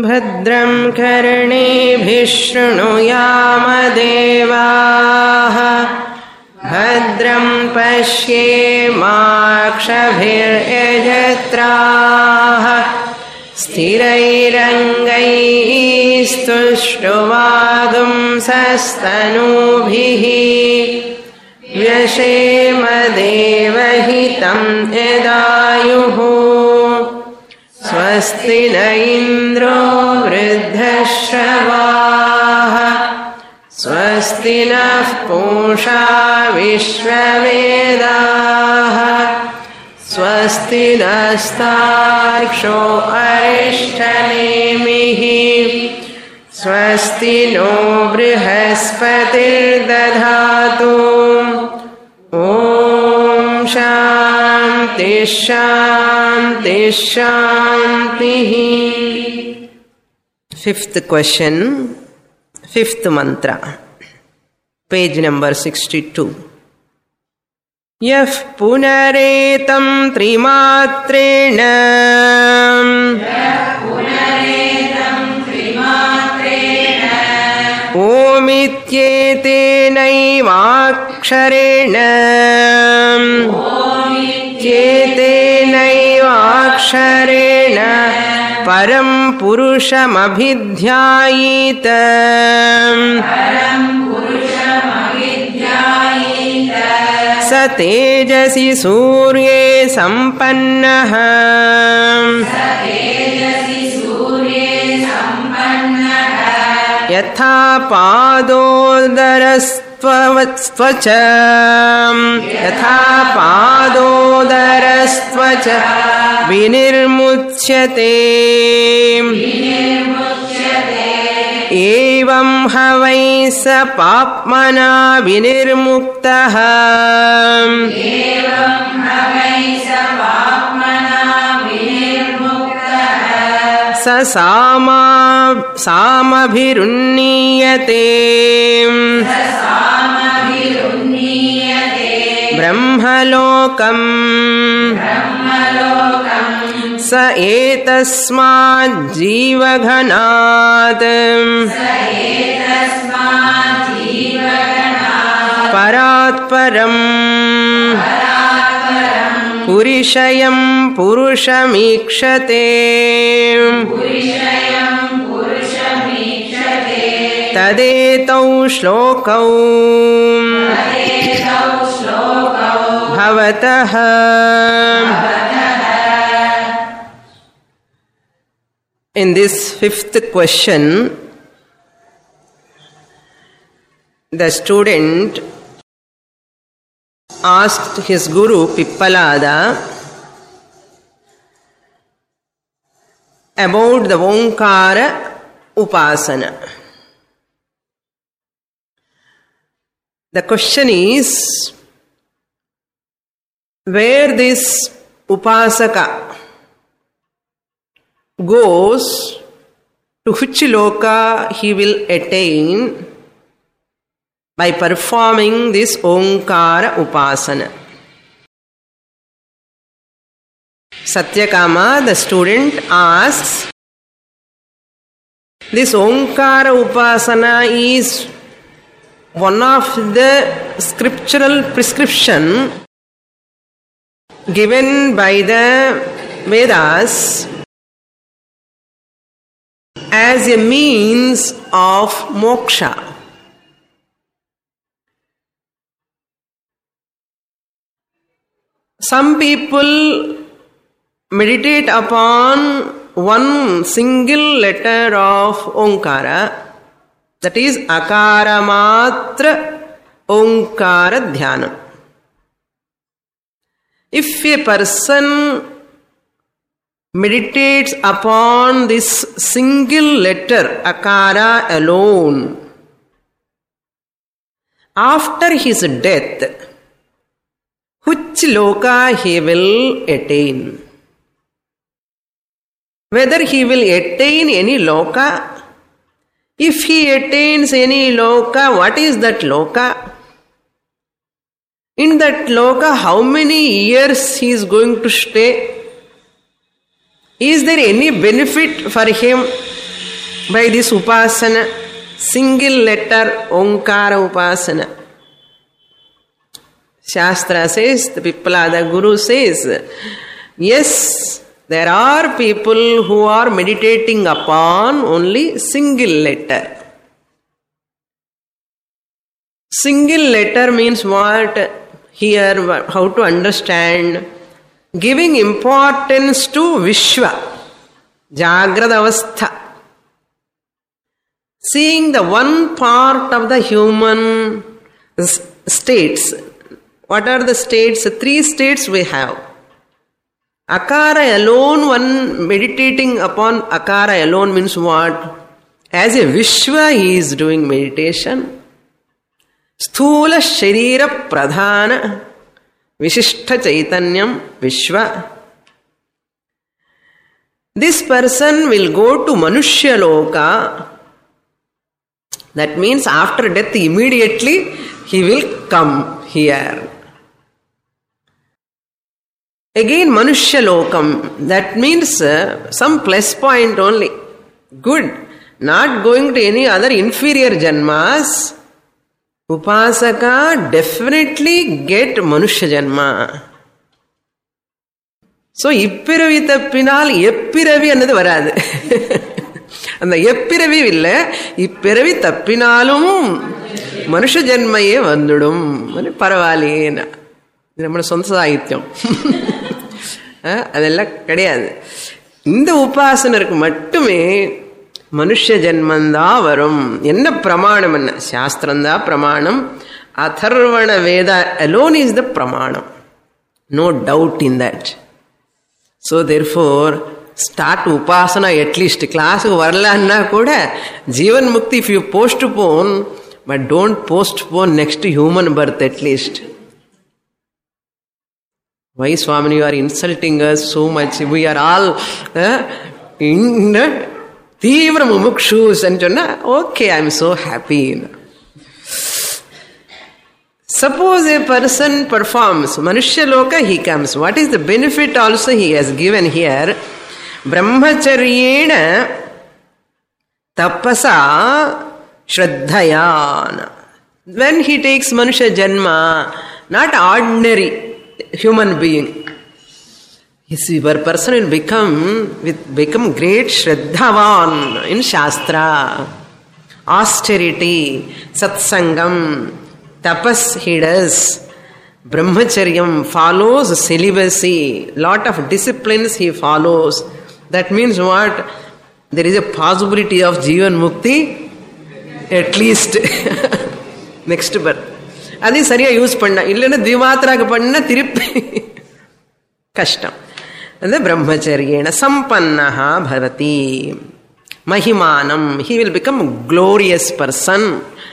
भद्रं कर्णेभिः शृणुयामदेवाः भद्रं पश्येमाक्षभिर्यजत्राः स्थिरैरङ्गैः स्तुष्टुवागुंसस्तनूभिः व्यशेमदेवहितं यदायुः स्वस्ति न इन्द्रो वृद्धश्रवाः स्वस्ति नः पूषा विश्ववेदाः स्वस्ति नस्तार्क्ष्यो अरिष्टनेमिः स्वस्ति नो बृहस्पतिर्दधातु ॐ शान्ति शान्ति शान्तिः fifth question fifth mantra page number sixty two यः पुनरेतं त्रिमात्रेण ओमित्येतेनैवाक्षरेण चेतेनैवाक्षरेण परं पुरुषमभिध्यायीत स तेजसि सूर्ये सम्पन्नः यथा पादोदरस्त्वच यथा पादोदरस्त्वच विनिर्मुच्यते एवं ह वै स पाप्मना विनिर्मुक्तः स सामा सामभिरुन्नीयते ब्रह्मलोकम् स एतस्माज्जीवघनात् परात्परम् पुरिषयं पुरुषमीक्षते तदेतौ श्लोकौ भवतः In this fifth question, the student asked his guru Pippalada about the Omkara Upasana. The question is where this Upasaka goes, to which loka he will attain by performing this Omkara Upasana. Satyakama, the student, asks This Omkara Upasana is one of the scriptural prescription given by the Vedas as a means of moksha. Some people meditate upon one single letter of Omkara, that is Akaramatra Omkara Dhyana. If a person meditates upon this single letter, Akara alone, after his death, which loka he will attain? Whether he will attain any loka? If he attains any loka, what is that loka? In that loka, how many years he is going to stay? Is there any benefit for him? by this upasana, single letter Omkara upasana. Shastra says, the Pippalada Guru says, yes, there are people who are meditating upon only single letter. Single letter means what? Here, how to understand? Giving importance to Vishwa, Jagrada Avastha. Seeing the one part of the human s- states. What are the states? Three states we have. Akara alone, one meditating upon Akara alone means what? As a Vishwa, he is doing meditation. ಸ್ಥೂಲ ಶರೀರ ಪ್ರಧಾನ ವಿಶಿಷ್ಟ ಚೈತನ್ಯಂ ವಿಶ್ವ this person will go to ಮನುಷ್ಯ ಲೋಕ that means after death immediately he will come here Again, Manushya Lokam. That means uh, some plus point only. Good. Not going to any other inferior janmas. Upasaka definitely get Manushya janma. So இப்பிறவி தப்பினால் எப்பிறவி என்னது வராது அந்த எப்பிறவி இல்லை இப்பிறவி தப்பினாலும் மனுஷ ஜென்மையே வந்துடும் பரவாயில்லையேன்னா இது நம்மளோட சொந்த சாகித்யம் அஹ், அதெல்லாம் கிடையாது இந்த உபாசனருக்கு மட்டுமே மனுஷ ஜென்மந்தான் வரும் என்ன பிரமாணம் என்ன சாஸ்திரம்தான் பிரமாணம் அதர்வண வேத அலோன் இஸ் த பிரமாணம் no doubt in that so therefore start உபாசனா அட்லீஸ்ட் கிளாஸுக்கு வரலான்னா கூட ஜீவன் முக்தி if you postpone but don't postpone next human birth at least Why, Swami, you are insulting us so much? We are all uh, in தீவிர முமுக்ஷூஸ் சொன்னா okay I am so happy Suppose a person performs Manushya Loka, he comes. What is the benefit also he has given here? Brahmacharyena tapasa shraddhayana. When he takes Manushya Janma, not ordinary human being. You see, a person will become with become great Shraddhavan in Shastra. Austerity, Satsangam, tapas he does. Brahmacharyam follows celibacy, lot of disciplines he follows. That means what? There is a possibility of Jivan Mukti at least next birth. அதையும் சரியா use பண்ண இல்லைன்னா திவாத்ராக பண்ண திருப்பி கஷ்டம் அது பிரம்மச்சரியேன சம்பன்னா பவதி மகிமானம் he will become glorious person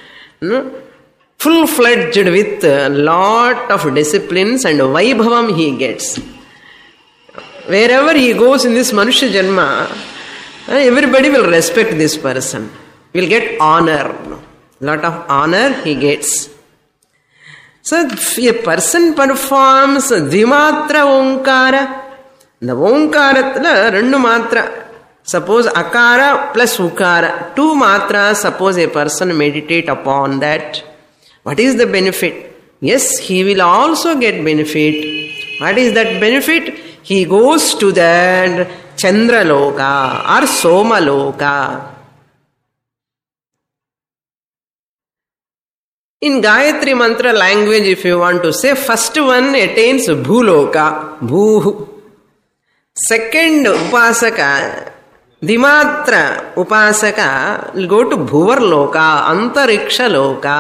full fledged with a lot of disciplines and vaibhavam he gets. Wherever he goes in this Manusha Janma, everybody will respect this person, will get honor. Lot of honor he gets. So if a person performs Dvimatra Omkara, இந்த ஓங்காரத்தில் ரெண்டு மாத்திரா suppose அகாரா plus உக்காரா two மாத்திரா suppose a person meditate upon that what is the benefit yes he will also get benefit what is that benefit he goes to that chandraloka or somaloka in gayatri mantra language if you want to say first one attains bhuloka bhu second upasaka dimatra upasaka will go to bhuvarloka antariksha loka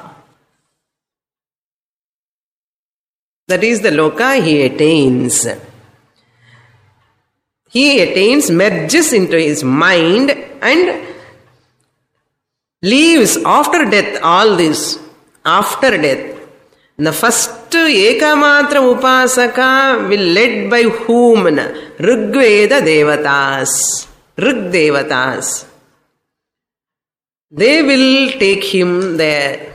That is the loka he attains. He attains, merges into his mind and leaves after death all this. After death. The first Ekamatra Upasaka will led by whom? Rigveda Devatas. Rig Devatas. They will take him there.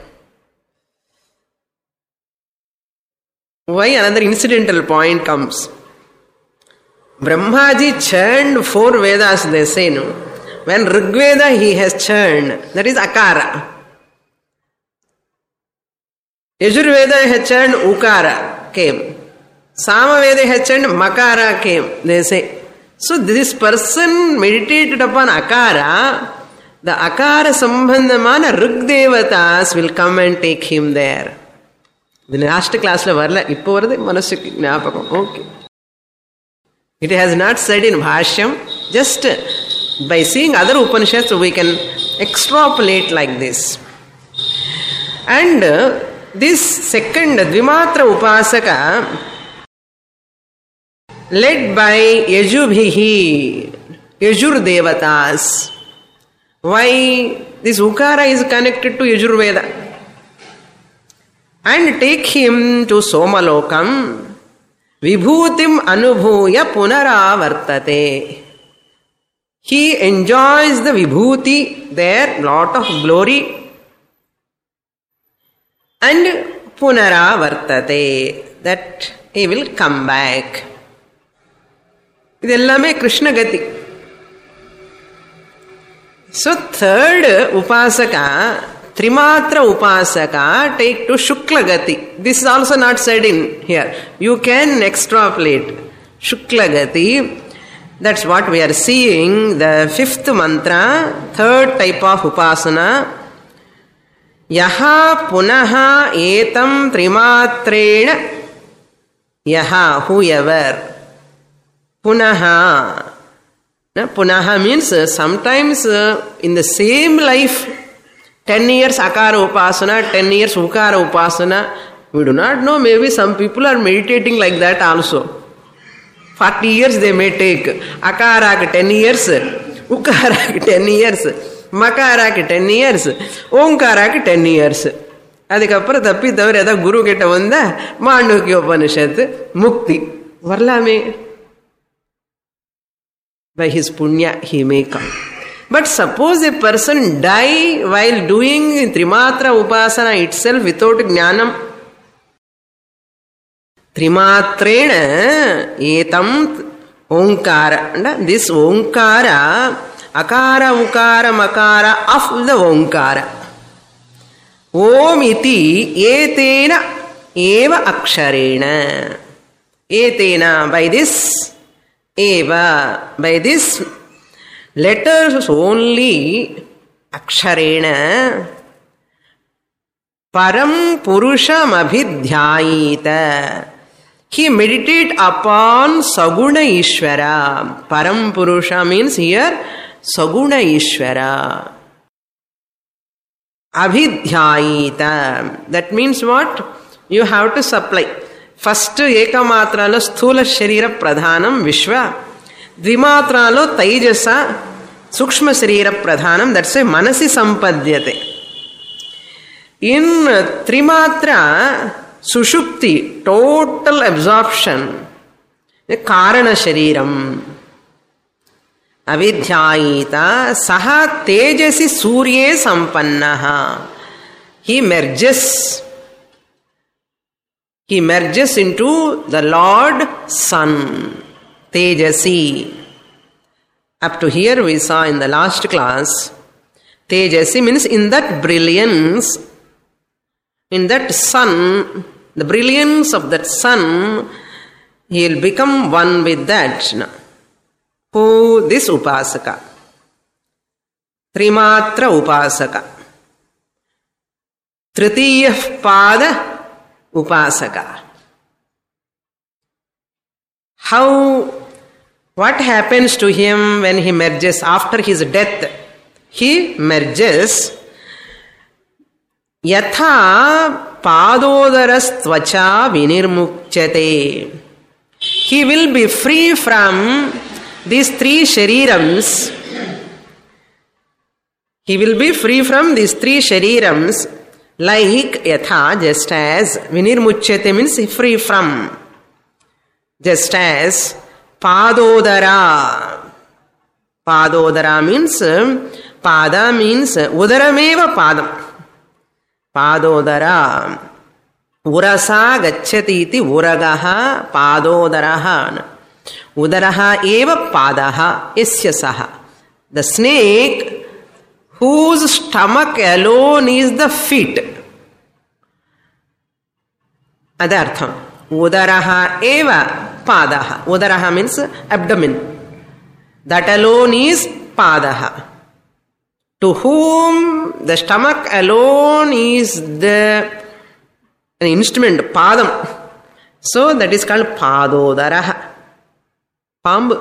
Why another incidental point comes? Brahmaji churned four Vedas, they say, no? when Rigveda he has churned, that is Akara. Yajurveda has churned Ukara came. Samaveda has churned Makara came, they say. So this person meditated upon Akara, the Akara Sambandhamana Rigdevatas will come and take him there. இது last கிளாஸ்ல வரல இப்போ வருது மனசுக்கு ஞாபகம் okay it has not said in பாஷ்யம் just by seeing other Upanishads we can extrapolate like this and this second த்விமாத்திர உபாசக led by Yajubhihi, Yajur Devatas. Why this Ukara is connected to Yajurveda? And take him to Somalokam, Vibhutim Anubhuya Punaravartate. He enjoys the Vibhuti there, lot of glory. And Punaravartate, that he will come back. இது எல்லாமே கிருஷ்ணகதி so third உபாசகா திரிமாத்திர உபாசகா take to சுக்லகதி this is also not said in here you can extrapolate சுக்லகதி that's what we are seeing the fifth mantra third type of உபாசனா யஹா புனः ஏதம் திரிமாத்திரேண யஹா whoever punaha Na, punaha means uh, sometimes uh, in the same life 10 years akara upasana 10 years ukara upasana we do not know maybe some people are meditating like that also 40 years they may take akara 10 years ukara 10 years மகாராக்கு ten years ஓங்காராக்கு ten years அதுக்கப்புறம் தப்பி தவிர ஏதாவது குரு கிட்ட வந்தா மாண்டூக்கிய உபனிஷத்து முக்தி வரலாமே by his punya he may come. But suppose a person die while doing Trimatra Upasana itself without Jnanam. Trimatrena etam Onkara. This Onkara, Akara, Ukara, Makara of the Onkara. Om iti etena eva aksharena. Etena, by this eva by this letters only aksharena param purusham abhidhyayita he meditate upon saguna ishvara param purusha means here saguna ishvara abhidhyayita that means what you have to supply first ఏకమాత్రలో స్థూల శరీర ప్రధానం విశ్వ ద్విమాత్రాలో తైజస సూక్ష్మ శరీర ప్రధానం that's a మనసి సంపద్యతే in త్రిమాత్ర సుషుప్తి టోటల్ అబ్జార్ప్షన్ కారణ శరీరం అవిధ్యాయిత సహ తేజసి సూర్యే సంపన్న he merges he merges into the Lord Sun, Tejasi. Up to here, we saw in the last class, Tejasi means in that brilliance, in that sun, the brilliance of that sun, he will become one with that. Who? This Upasaka. Trimatra Upasaka. Tritiya Pada upasaka. How, what happens to him when he merges after his death? He merges yatha padodarastvacha vinirmukchate. He will be free from these three sharirams. He will be free from these three sharirams like yatha just as vinirmuchyate means free from just as padodara padodara means pada means udarameva padam padodara urasa gacchati iti uragaha padodaraha udaraha eva padaha yasya saha the snake whose stomach alone is the feet அது அர்த்தம் உதரஹ ஏவ பாதः உதரஹ means abdomen that alone is பாதः to whom the stomach alone is the an instrument பாதம் so that is called பாதோதரஹ பாம்பு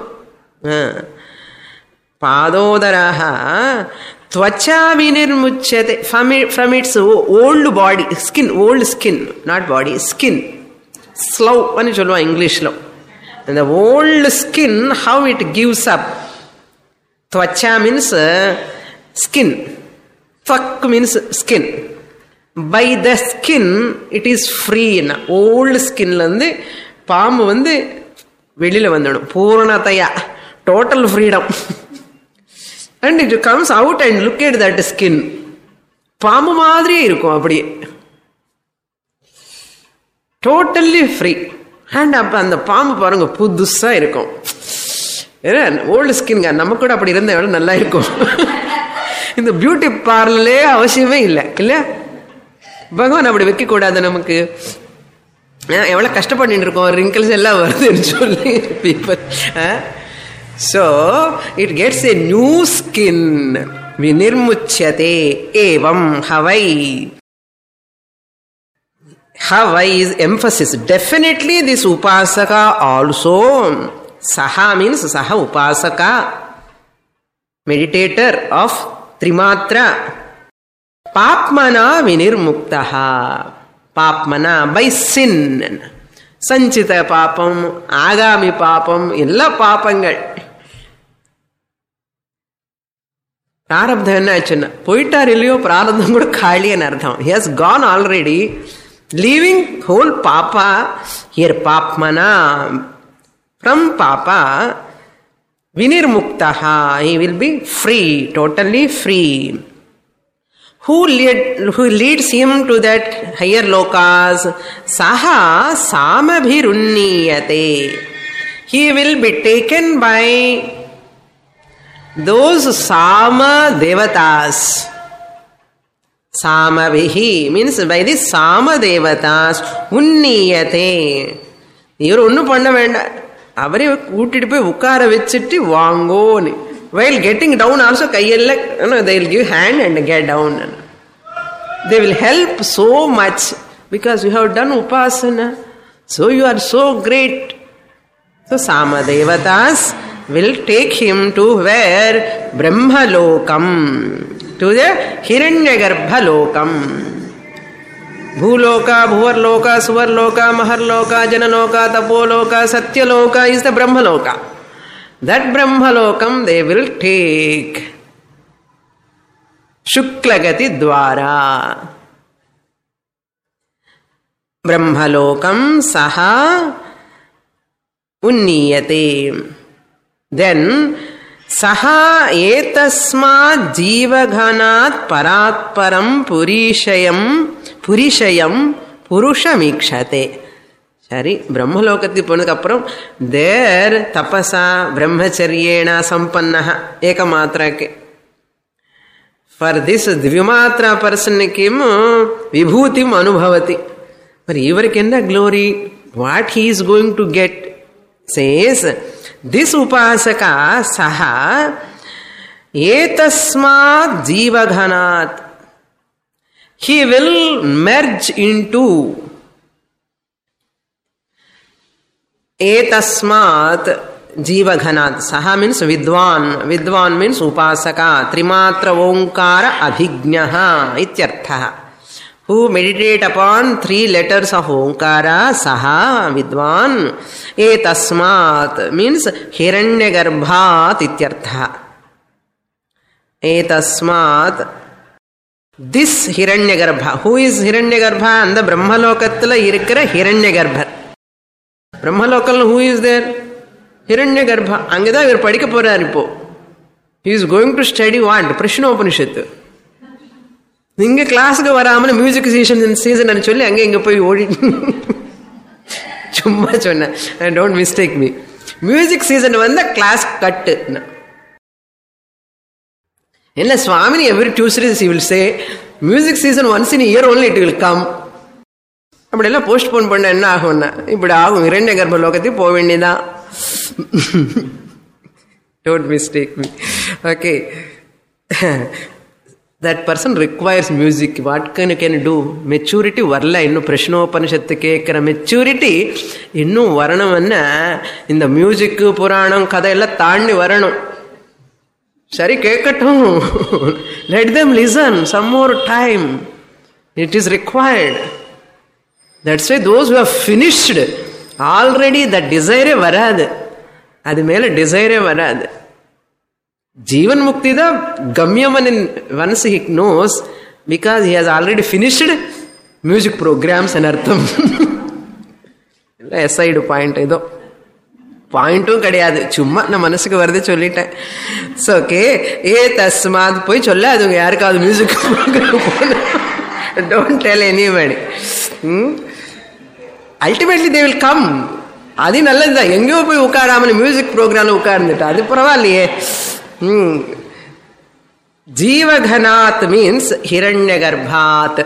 பாதோதரஹ त्वचा विनिर्मुच्यते from, it, from its old body skin old skin not body skin slow అని சொல்லுவான் இங்கிலீஷ்ல the old skin how it gives up त्वचा means skin tvak means skin by the skin it is free old skinல இருந்து பாம்பு வந்து வெளியில வந்துடும் பூர்ணத்தையா total freedom and it comes out and look at that skin பாம்பு மாதிரியே இருக்கும் அப்படியே டோட்டல்லி ஃப்ரீ அண்ட் அப்போ அந்த பாம்பு பாருங்க புதுசாக இருக்கும் ஏன்னா ஓல்டு ஸ்கின்ங்க நம்ம கூட அப்படி இருந்த எவ்வளோ நல்லா இருக்கும் இந்த பியூட்டி பார்லரே அவசியமே இல்லை இல்லை பகவான் அப்படி வைக்கக்கூடாது நமக்கு எவ்வளோ கஷ்டப்பட்டு இருக்கோம் ரிங்கிள்ஸ் எல்லாம் வருதுன்னு சொல்லி people so it gets a new skin வினிர்முச்சதே ஏவம் ஹவை ஹவை இஸ் எம்பசிஸ் டெஃபினெட்லி திஸ் உபாசகா ஆல்சோ சஹா மீன்ஸ் சஹ உபாசகா மெடிடேட்டர் ஆஃப் திரிமாத்ரா பாப்மனா வினிர்முக்தா பாப்மனா பை சின் சஞ்சித பாப்பம் ஆகாமி பாப்பம் எல்லா பாப்பங்கள் பிராரப்தம் என்ன ஆச்சுன்னா போயிட்டார் இல்லையோ பிராரப்தம் கூட காலியன்னு அர்த்தம் has gone already leaving whole பாப்பா ஹியர் பாப்மனா ஃப்ரம் பாப்பா வினிர்முக்தா he will be free totally free who lead who leads him to that higher lokas saha samabhirunniyate he will be taken by those sama devatas samavihi means by the sama devatas unniyate இவர் ஒன்றும் பண்ண வேண்டாம் அவரே கூட்டிட்டு போய் உட்கார வச்சுட்டு வாங்கோன்னு while getting down also கையெல்ல no, they will give hand and get down they will help so much because you have done upasana so you are so great so sama devatas will take him to where brahmalokam to the hiranyagarbha lokam భూలోక భువర్లోక సువర్లోక మహర్లోక జనలోక తపోలోక సత్యలోక is the బ్రహ్మలోక that brahmalokam they will take shuklagati dwara brahmalokam saha unniyate then saha etasmat jeevaghanat paratparam purishayam purishayam purushamiksate சரி பிரம்மலோகத்துக்கு போனதுக்கு அப்புறம் தேர் தபசா பிரம்மச்சரியேன சம்பன்ன ஏகமாத்திராக்கு ஃபார் திஸ் திவ்யமாத்திரா பர்சனுக்கு விபூதிம் அனுபவத்தி మరి ఇవరికి என்ன glory what he's going to get says this ఉపాసక సహ ఏతస్మాత్ జీవఘనాత్ he will merge into एतस्मात् जीवघनात् सः मीन्स् विद्वान् विद्वान् मीन्स् उपासका त्रिमात्र ओङ्कार अभिज्ञः इत्यर्थः हू मेडिटेट् अपान् त्री लेटर्स् आफ् ओङ्कार सः विद्वान् एतस्मात् मीन्स् हिरण्यगर्भात् इत्यर्थः एतस्मात् திஸ் ஹிரண்யகர்பா ஹூ இஸ் ஹிரண்யகர்பா அந்த பிரம்மலோகத்தில் இருக்கிற ஹிரண்யகர்பர் பிரம்மலோக்கல் ஹூ இஸ் தேர் ஹிரண்ய கர்ப்பா அங்கதான் இவர் படிக்க போறார் இப்போ he is going to study want பிரஷ்னோபனிஷத்து நீங்க கிளாஸுக்கு வராமல் மியூசிக் சீசன் சீசன் சொல்லி அங்கே இங்கே போய் ஓடி சும்மா சொன்னேன் don't mistake me music season வந்தால் கிளாஸ் கட்டு என்ன சுவாமினி every Tuesdays will say music season once in year only it will come அப்படியெல்லாம் போஸ்ட்போன் பண்ண என்ன ஆகும்னா இப்படி ஆகும் இரண்ய கர்ப்ப லோகத்தையும் போக வேண்டியதான் don't mistake me okay that person requires music what can can do maturity வரல இன்னும் பிரஷ்னோபனிஷத்து கேட்குற மெச்சூரிட்டி இன்னும் வரணும்னா இந்த மியூசிக்கு புராணம் கதையெல்லாம் தாண்டி வரணும் சரி கேட்கட்டும் let them listen some more time it is required that's why those have finished already the desire வராது அது மேலே டிசைரே வராது ஜீவன் முக்தி தான் கம்யமன் in once he knows because he has already finished music programs அன் அர்த்தம் இல்லை எஸ்ஐடு பாயிண்ட் ஏதோ பாயிண்ட்டும் கிடையாது சும்மா நான் மனசுக்கு வருது சொல்லிட்டேன் ஸோ ஓகே ஏ தஸ்மாத் போய் சொல்ல அது உங்க யாருக்காவது music don't tell anybody ultimately they will come அது நல்லதுதான் எங்கேயோ போய் உட்காராமல் மியூசிக் ப்ரோக்ராம்ல உட்கார்ந்துட்டா அது பரவாயில்லையே ம் ஜீவகனாத் மீன்ஸ் ஹிரண்ய கர்ப்பாத்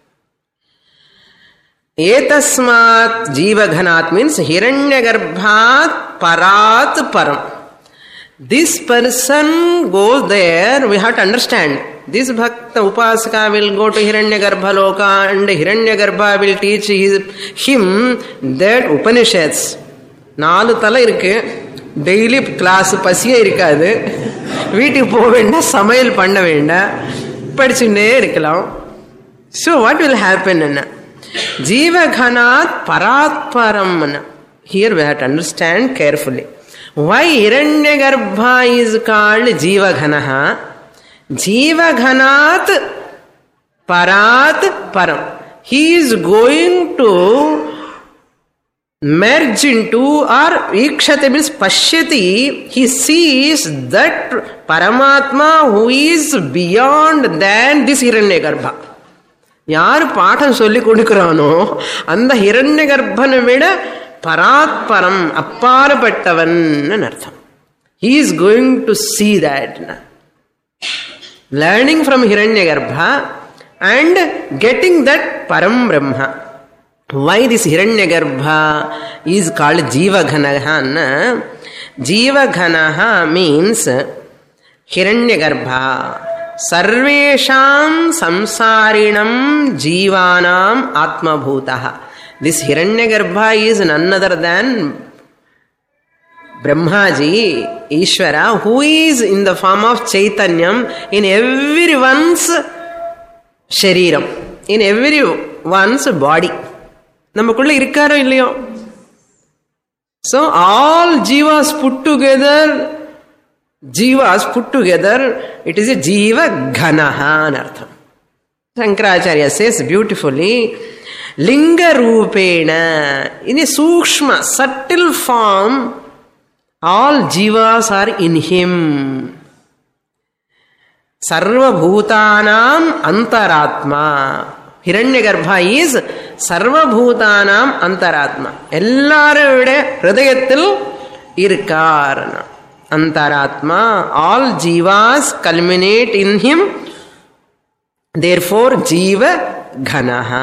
ஏதஸ்மாத் ஜீவகனாத் மீன்ஸ் ஹிரண்ய கர்ப்பாத் பராத் பரம் this person goes there we have to understand this bhakta upasaka will go to hiranyagarbha loka and hiranyagarbha will teach his, him that upanishads நாலு தலை இருக்கு டெய்லி கிளாஸ் பசியே இருக்காது வீட்டுக்கு போக வேண்டாம் சமையல் பண்ண வேண்டாம் படிச்சுட்டே இருக்கலாம் ஸோ வாட் வில் ஹேப்பன் என்ன ஜீவகனாத் பராத்பரம் here we have to understand carefully why hiranyagarbha is called jivaghanah jivaghanat parat param he is going to merge into or ikshate means pashyati he sees that paramatma who is beyond than this hiranyagarbha யார் பாடம் சொல்லி கொடுக்கிறானோ அந்த ஹிரண்ய கர்ப்பனை விட பராத்பரம் அப்பாறுபட்டவன் அர்த்தம் he is going to see that learning from Hiranyagarbha and getting that பரம் பிரம்ம why this Hiranyagarbha is called ஜீவகனகான்னு ஜீவகனஹ மீன்ஸ் ஹிரண்ய கர்ப்பா சர்வேஷாம் சம்சாரிணம் ஜீவானாம் ஆத்மபூதா this Hiranyagarbha is none other than Brahmaji Ishwara who is in the form of சைத்தன்யம் இன் எவ்ரி ஒன்ஸ் ஷரீரம் இன் எவ்ரி ஒன்ஸ் பாடி நமக்குள்ள இருக்காரோ இல்லையோ so all jivas put together jivas put together it is a ஜீவ கனஹான்னு அர்த்தம் சங்கராச்சாரியா சேஸ் பியூட்டிஃபுல்லி லிங்க ரூபேண இன் எ சூக்ஷ்ம subtle form all jivas are in him சர்வபூதானாம் அந்தராத்மா ஹிரண்ய கர்ப்பா இஸ் சர்வபூதானாம் அந்தராத்மா எல்லாரும் விட ஹிருதயத்தில் இருக்கார் அந்தராத்மா all jivas culminate in him therefore ஜீவ கனஹா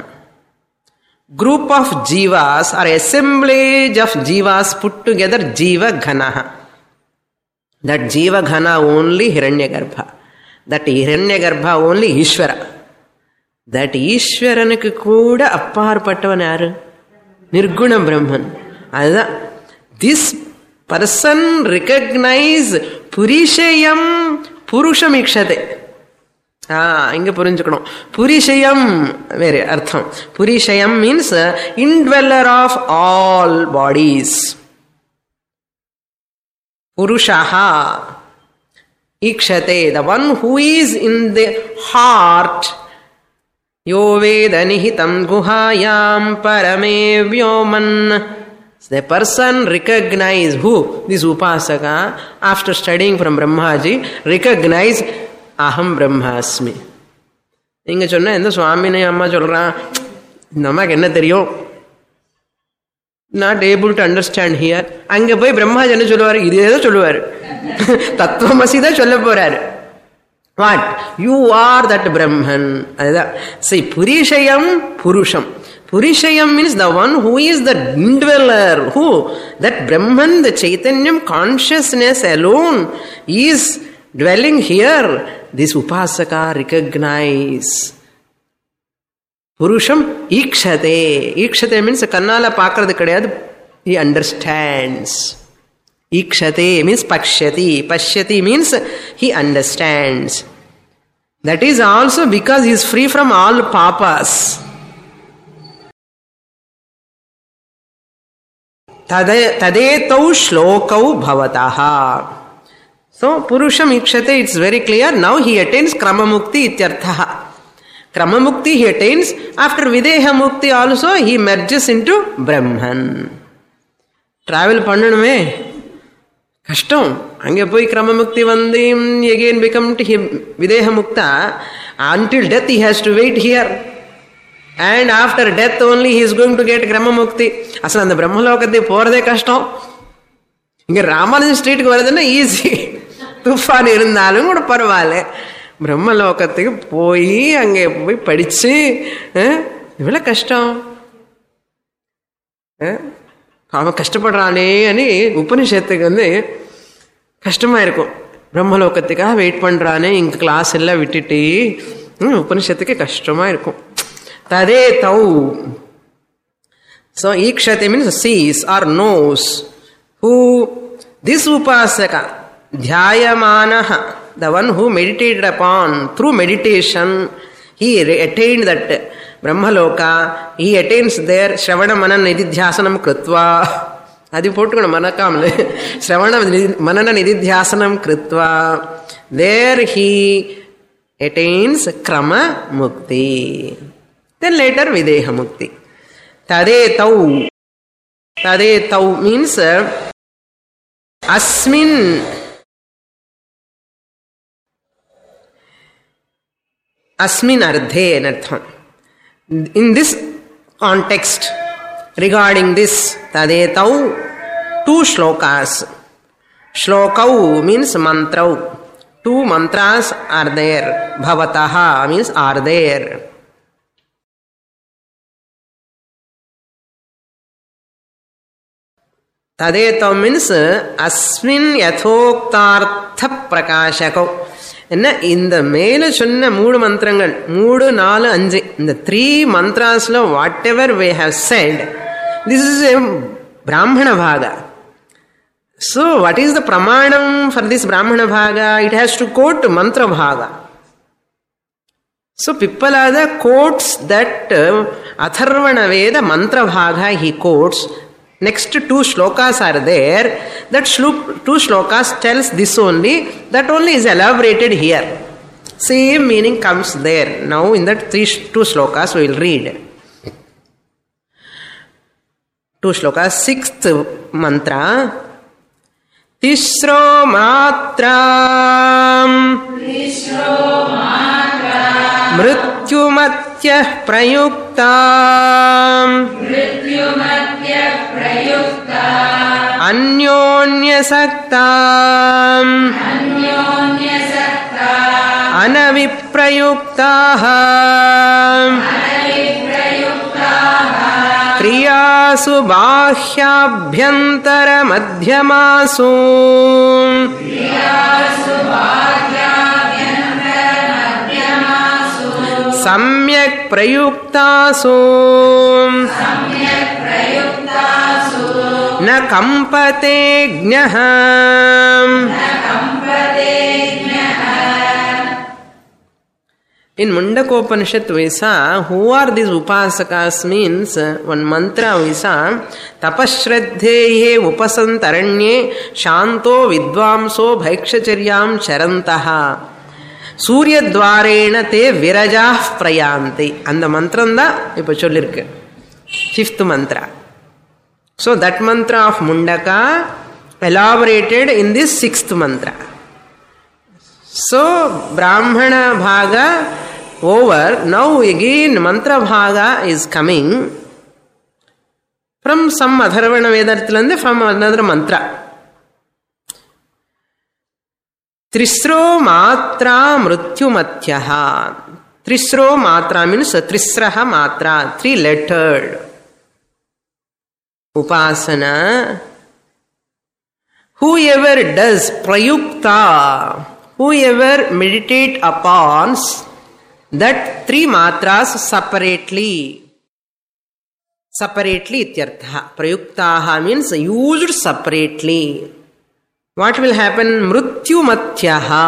group of jivas or assemblage of jivas put together jiva ghanaha that jiva ghana only hiranyagarbha that hiranyagarbha only ஈஸ்வர தட் ஈஸ்வரனுக்கு கூட அப்பாற்பட்டவன் யாரு நிர்குண பிரம்மன் அதுதான் திஸ் பர்சன் ரிகக்னைஸ் புரிஷயம் புருஷமிக்ஷதே ஆ இங்க புரிஞ்சுக்கணும் புரிஷயம் வேறு அர்த்தம் புரிஷயம் means indweller of all bodies புருஷா ஈக்ஷதே the one who is in the heart யோ வேத நிஹிதம் குஹாயாம் பரமே வியோமன் The person recognize who this upasaka after studying from Brahmaji recognize அகம் பிரம்மாஸ்மி நீங்க சொன்ன எந்த சுவாமினே அம்மா சொல்றான் இந்த அம்மாக்கு என்ன தெரியும் not able to understand here அங்க போய் பிரம்மாஜி என்ன சொல்லுவாரு இதே தான் சொல்லுவாரு தத்துவமசி தான் சொல்ல போறாரு what you are that Brahman அதுதான் சரி புரிஷயம் புருஷம் புரிஷயம் means the one who is the indweller who that Brahman the சைத்தன்யம் consciousness alone is dwelling here this upasaka recognize புருஷம் ஈக்ஷதே ஈக்ஷதே மீன்ஸ் கண்ணால பார்க்கறது கிடையாது he understands ஈக்ஷதே மீன்ஸ் பக்ஷதி பஷ்யதி means he understands that is also because he is free from all papas तदे तदेतौ श्लोकौ भवतः So Purusham Ikshate, it's very clear. Now he attains Kramamukti ityartha. Kramamukti he attains. After Videha Mukti also he merges into Brahman. Travel பண்ணணுமே கஷ்டம் அங்கே போய் கிரமமுக்தி வந்து again become to விதேக முக்தா until death he has to wait here and after death only he is going to get கிரமமுக்தி அசல் அந்த பிரம்மலோகத்தை போறதே கஷ்டம் இங்க ராமானுஜன் ஸ்ட்ரீட்டுக்கு வருதுன்னா ஈஸி துஃபான் இருந்தாலும் கூட பரவாயில்ல பிரம்மலோகத்துக்கு போய் அங்கே போய் படிச்சு இவ்வளோ கஷ்டம் அவன் கஷ்டப்படுறானே அனி உபனிஷத்துக்கு வந்து கஷ்டமா இருக்கும் பிரம்மலோகத்துக்காக வெயிட் பண்றானே இங்க கிளாஸ் எல்லாம் விட்டுட்டு உபனிஷத்துக்கு கஷ்டமா இருக்கும் ததே தௌ ஸோ ஈக்ஷத்தை means sees or knows who this upasaka dhyayamanaha the one who meditated upon through meditation he attained that brahmaloka he attains there shravana mana nididhyasanam krutva அது போட்டுக்கணும் மறக்காமல் சிரவண மனன நிதித்தியாசனம் கிருத்வா தேர் ஹீ அட்டைன்ஸ் கிரம முக்தி தென் லேட்டர் விதேக முக்தி ததே தௌ ததே தௌ means அஸ்மின் अस्मिन् अर्थे अनर्थम् in this context regarding this तदेतौ टु श्लोकास् श्लोकौ मीन्स् मन्त्रौ टु मन्त्रास् आर् देर् भवतः मीन्स् आर् देर् ததேதோ மீன்ஸ் அஸ்மின் யதோக்தார்த்த பிரகாசகோ என்ன இந்த மேல சொன்ன மூணு மந்திரங்கள் மூணு நாலு அஞ்சு இந்த த்ரீ மந்த்ராஸ்ல whatever way have said this is a பிராமண பாகா ஸோ வாட் இஸ் த பிரமாணம் ஃபார் திஸ் பிராமண பாகா இட் ஹேஸ் டு கோட் மந்திர பாகா So Pippalada quotes that uh, Atharvana Veda mantra bhaga he quotes. Next two shlokas are there. That shlok, two shlokas tells this only. That only is elaborated here. Same meaning comes there. Now in that three two shlokas we will read. Two shlokas. Sixth mantra. तिस्रो मात्रा मृत्युमत्यः प्रयुक्ता अन्योन्यसक्ता अनविप्रयुक्ताः क्रियासु बाह्याभ्यन्तरमध्यमासु सम्यक् प्रयुक्तासु न कम्पते ज्ञः In Mundakopanishad we saw who are these upasakas means uh, one mantra we saw tapashraddhehe upasantaranye shanto vidvamso bhaikshcharyam charantaha சூரியத்வாரேன தே விரஜா பிரயாந்தி அந்த மந்திரம் தான் இப்போ சொல்லியிருக்கு fifth mantra so that mantra of Mundaka elaborated in this sixth mantra So, Brahmana Bhaga over. Now again, Mantra Bhaga is coming from some Atharvana Vedathilande from another mantra. त्रिस्रो मात्रा मृत्युमत्यः त्रिस्रो मात्रा मीन्स त्रिस्रः मात्रा त्री लेटर्ड उपासना whoever does prayukta whoever meditate upon that three matras separately separately ityartha prayuktaha means used separately what will happen mrutyumatyaha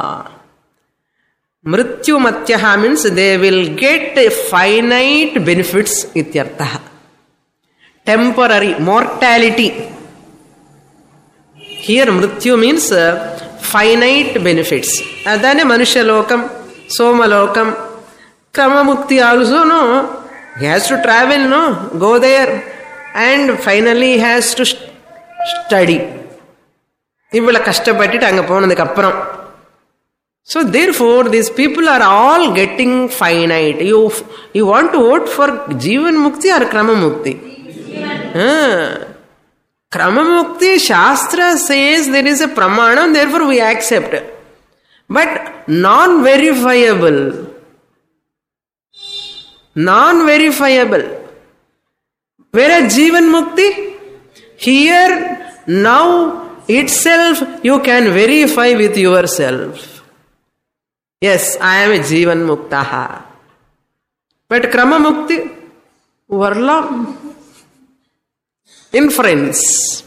mrutyumatyaha means they will get finite benefits ityartha temporary mortality here mrityu means uh, finite benefits adane manusha lokam soma lokam kramamukti also no he has to travel no go there and finally he has to st- study இவ்வளோ கஷ்டப்பட்டுட்டு அங்கே போனதுக்கு அப்புறம் so therefore these people are all getting finite you you want to opt for ஜீவன் முக்தி or கிரம முக்தி கிரமமுக்தி சாஸ்திர chase there is a பிரமாணம் therefore we accept but non verifiable non verifiable வேற ஜீவன் முக்தி here now itself you can verify with yourself. Yes, I am a Jivan Muktaha. But Krama Mukti, Varla, inference.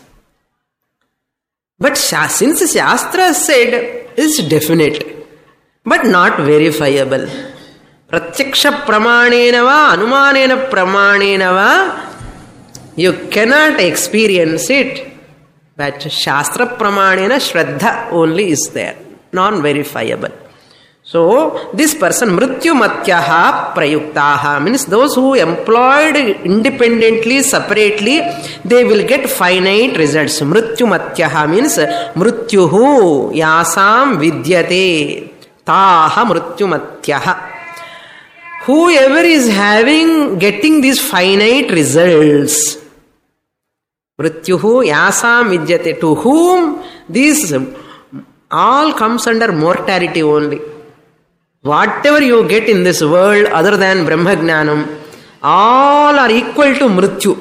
But since Shastra said is definite, but not verifiable. Pratyaksha pramanena va, anumanena pramanena va, you cannot experience it. But Shastra Pramanena Shraddha only is there, non verifiable. So, this person, Mrityu Matyaha Prayuktaha, means those who employed independently, separately, they will get finite results. Mrityu Matyaha means Mrityuhu Yasam Vidyate Taha Mrityu Matyaha. Whoever is having, getting these finite results, Mrityuhu yasam vidyate. To whom this all comes under mortality only. Whatever you get in this world other than Brahmagnanam, all are equal to Mrityu.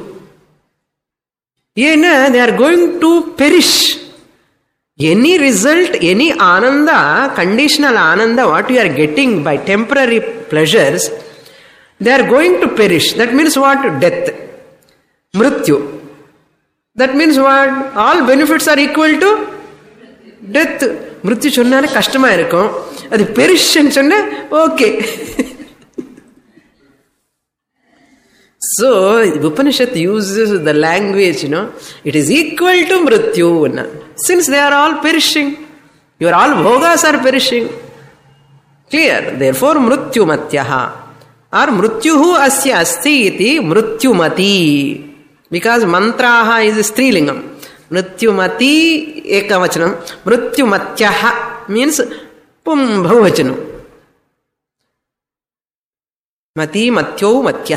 Yena, they are going to perish. Any result, any ananda, conditional ananda, what you are getting by temporary pleasures, they are going to perish. That means what? Death. Mrityu. That means what all benefits are equal to death மிருத்தி சொன்னாலே கஷ்டமா இருக்கும் அது பெருஷன் சொன்ன okay So, Upanishad uses the language, you know, it is equal to Mrityu. Since they are all perishing, your all bhogas are perishing. Clear? Therefore, Mrityu Matyaha. Or Mrityuhu Asya Asti iti Mrityumati. Because मंत्राह is स्त्रीलिंगम मृत्युमती एक वचनम मृत्युमत्य means पुम बहुवचन मती मत्यो मत्य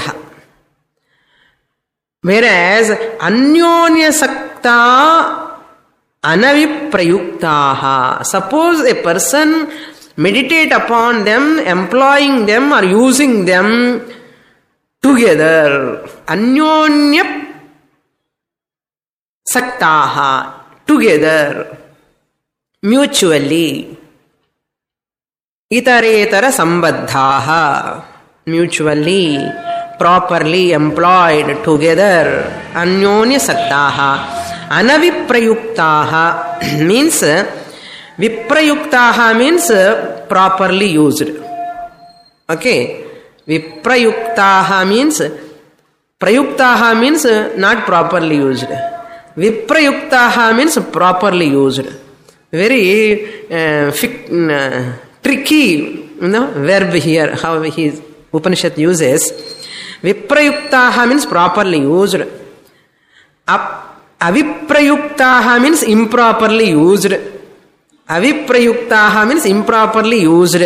whereas अन्योन्य सक्ता अनविप्रयुक्ता suppose a person meditate upon them employing them or using them together anyonya saktaha together mutually itaretara sambadhaha mutually properly employed together anyonya saktaha anaviprayuktaha means viprayuktaha means properly used okay viprayuktaha means prayuktaha means not properly used viprayuktaha means properly used very uh, fic- uh, tricky you know verb here how he upanishad uses viprayuktaha means properly used Ap- aviprayuktaha means improperly used aviprayuktaha means improperly used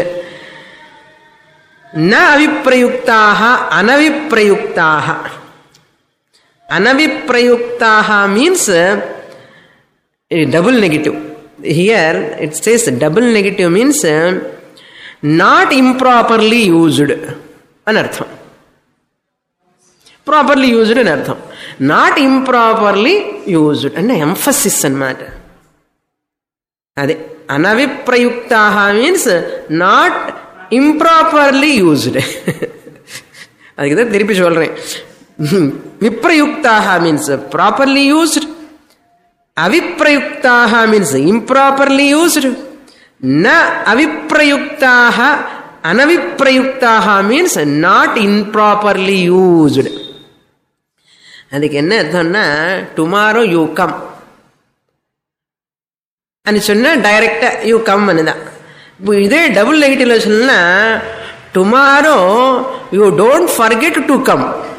न अविप्रयुक्ताः अनविप्रयुक्ताः अनविप्रयुक्ताः means double negative here it says double negative means uh, not improperly used అని అర్థం properly used అని అర్థం not improperly used అంటే emphasis అన్నమాట అదే అనవిప్రయుక్త మీన్స్ నాట్ ఇంప్రాపర్లీ యూజ్డ్ அதுக்கு தான் திருப்பி சொல்றேன் விப்ரயுக்தாக மீன்ஸ் ப்ராப்பர்லி யூஸ்ட் அவிப்ரயுக்தாக மீன்ஸ் இம்ப்ராப்பர்லி யூஸ்டு ந அவிப்ரயுக்தாக அனவிப்ரயுக்தாக மீன்ஸ் நாட் இன்ப்ராப்பர்லி யூஸ்டு அதுக்கு என்ன அர்த்தம்னா டுமாரோ யூ கம் అని சொன்னா டைரக்டா யூ கம் தான் இப்போ இதே டபுள் நெகட்டிவ்ல சொன்னா tomorrow you don't forget to come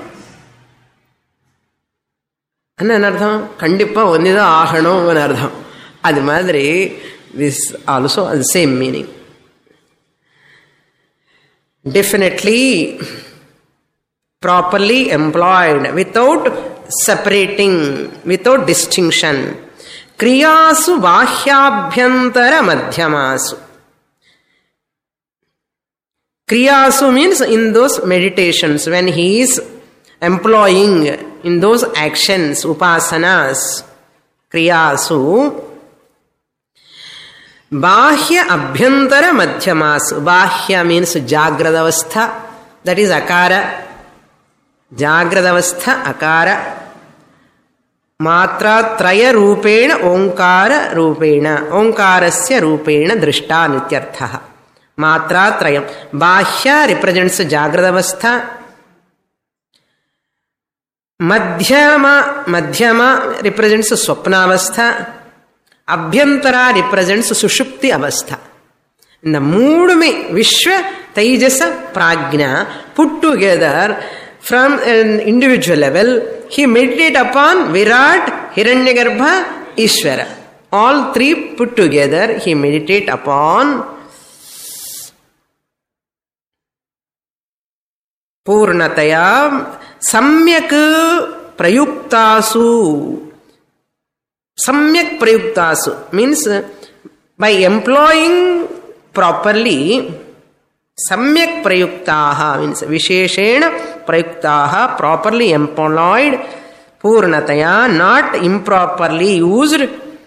என்ன அர்த்தம் கண்டிப்பா ஒன்றுதான் ஆகணும்னு அர்த்தம் அது மாதிரி திஸ் ஆல்சோ அது same meaning definitely properly employed without separating without distinction క్రియాసు బాహ్యాభ్యంతర మధ్యమాసు క్రియాసు means in those meditations when he's employing in those actions ఉపాసనాస్ క్రియాసు బాహ్య అభ్యంతర మధ్యమాసు బాహ్య మీన్స్ జాగ్రత్త అవస్థ దట్ ఈస్ అకార జాగ్రత్త అవస్థ అకార మాత్రాత్రయ రూపేణ ఓంకార రూపేణ ఓంకారస్య రూపేణ దృష్టా నిత్యర్థ మాత్రాత్రయం బాహ్య రిప్రజెంట్స్ జాగ్రత్త అవస్థ మధ్యమ మధ్యమ రిప్రజెంట్స్ స్వప్నావస్థ అభ్యంతర రిప్రజెంట్స్ సుషుప్తి అవస్థ இந்த மூணுமே விஸ்வ தைஜச பிராக்ஞா put together from an individual level, he meditate upon Virat, Hiranyagarbha, Ishvara. All three put together, he meditate upon Purnataya Samyak Prayuktasu. Samyak Prayuktasu means by employing properly सम्यक् प्रयुक्ताः मीन्स् विशेषेण प्रयुक्ताः प्रापर्लि एम्प्लाय्ड् पूर्णतया not improperly used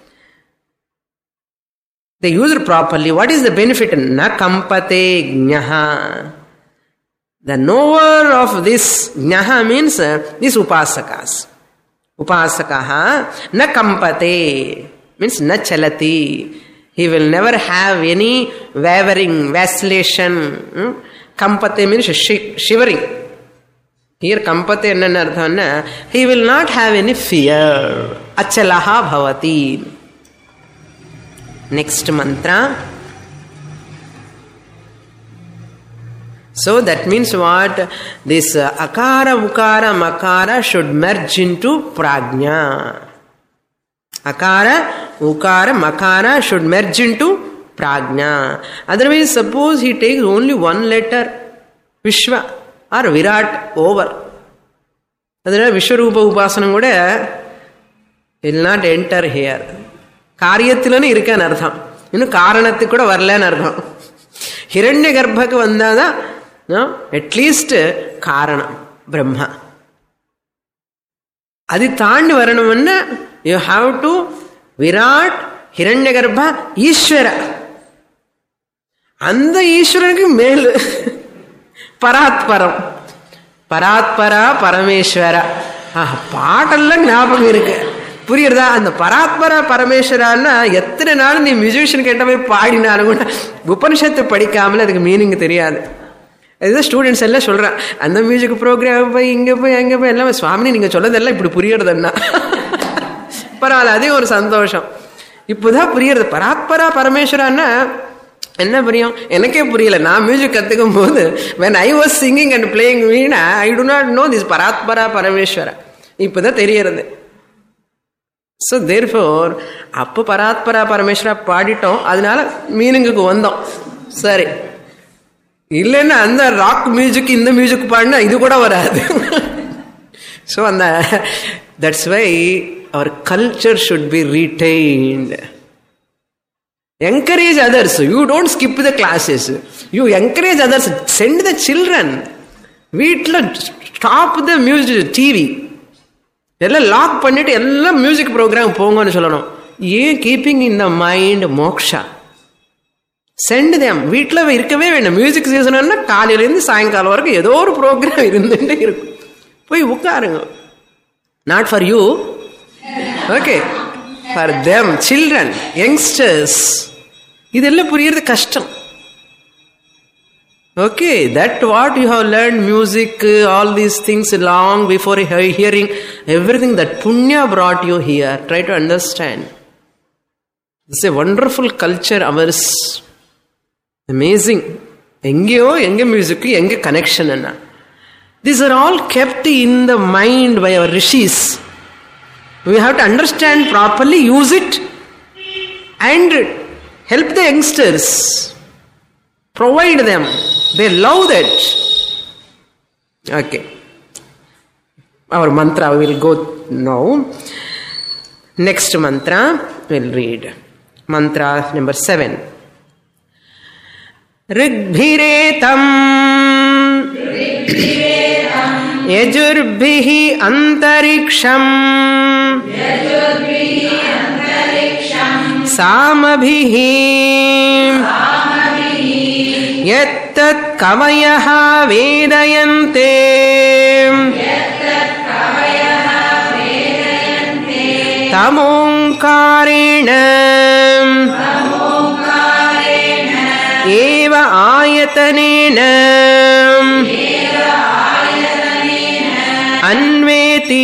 they used properly what is the benefit na kampate jnaha the knower of this jnaha means uh, this upasakas upasakaha na kampate means na chalati he will never have any wavering vacillation hmm? kampate means shi- shivering here kampate என்னன்னு அர்த்தம்னா he will not have any fear achalaha bhavati next mantra so that means what this uh, akara ukara makara should merge into prajna akara ukara makara should merge into prajna otherwise suppose he takes only one letter vishwa or virat over அதனால் விஸ்வரூப உபாசனம் கூட will not enter here காரியத்திலன்னு இருக்கேன்னு அர்த்தம் இன்னும் காரணத்துக்கு கூட வரலன்னு அர்த்தம் ஹிரண்ய கர்ப்பக்கு வந்தாதான் அட்லீஸ்ட் காரணம் பிரம்மா அது தாண்டி வரணும்னா யூ ஹாவ் டு விராட் ஹிரண்ய கர்ப்ப ஈஸ்வர அந்த ஈஸ்வரனுக்கு மேலு பராத்பரம் பராத்பரா பரமேஸ்வரா ஆஹ், பாட்டெல்லாம் ஞாபகம் இருக்கு புரியுறதா அந்த பராத்பரா பரமேஸ்வரான்னா எத்தனை நாள் நீ மியூசிஷியன் கேட்ட போய் பாடினாலும் கூட உபனிஷத்தை படிக்காமல் அதுக்கு மீனிங் தெரியாது இதுதான் ஸ்டூடெண்ட்ஸ் எல்லாம் சொல்றேன் அந்த மியூசிக் ப்ரோக்ராம் போய் இங்க போய் அங்க போய் எல்லாம் சுவாமி நீங்க சொல்லதெல்லாம் இப்படி புரியறதுன்னா பரவாயில்ல அதே ஒரு சந்தோஷம் இப்போதான் புரியுறது பராத்பரா பரமேஸ்வரான்னா என்ன புரியும் எனக்கே புரியல நான் மியூசிக் கத்துக்கும் போது when I was singing and playing veena I do not know this பராத்பரா பரமேஸ்வரா இப்போதான் தெரியறது ஸோ தேர்ஃபோர் அப்போ பராத்பரா பரமேஸ்வரா பாடிட்டோம் அதனால மீனிங்குக்கு வந்தோம் சரி இல்லைன்னா அந்த ராக் மியூசிக் இந்த மியூசிக் பாடினா இது கூட வராது ஸோ அந்த that's why our culture should be retained encourage others you don't skip the classes you encourage others send the children வீட்டில் ஸ்டாப் த மியூசிக் டிவி எல்லாம் லாக் பண்ணிட்டு எல்லாம் மியூசிக் ப்ரோக்ராம் போங்கன்னு சொல்லணும் ஏன் keeping in the mind moksha send them வீட்டில் இருக்கவே வேண்டாம் மியூசிக் சீசன்னா காலையிலேருந்து சாயங்காலம் வரைக்கும் ஏதோ ஒரு ப்ரோக்ராம் இருந்துகிட்டே இருக்கும் போய் உட்காருங்க not for you okay for them children youngsters இதெல்லாம் புரியறது கஷ்டம் okay that what you have learn music all these things long before hearing everything that Punya brought you here try to understand it's a wonderful culture ours amazing எங்கேயோ எங்க மியூசிக்கு எங்க connection என்ன these are all kept in the mind by our rishis we have to understand properly use it and help the youngsters provide them they love that okay our mantra will go now next mantra we'll read mantra number 7 ऋग्भिरेतम् यजुर्भिः अन्तरिक्षम् सामभिः यत्तत् कवयः वेदयन्ते तमोङ्कारेण एव आयतनेन अन्वेति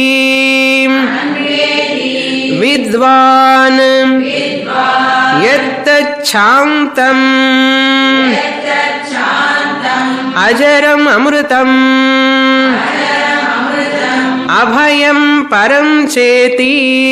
विद्वान् यत्तच्छान्तम् अजरम् अमृतम् अभयं परं चेति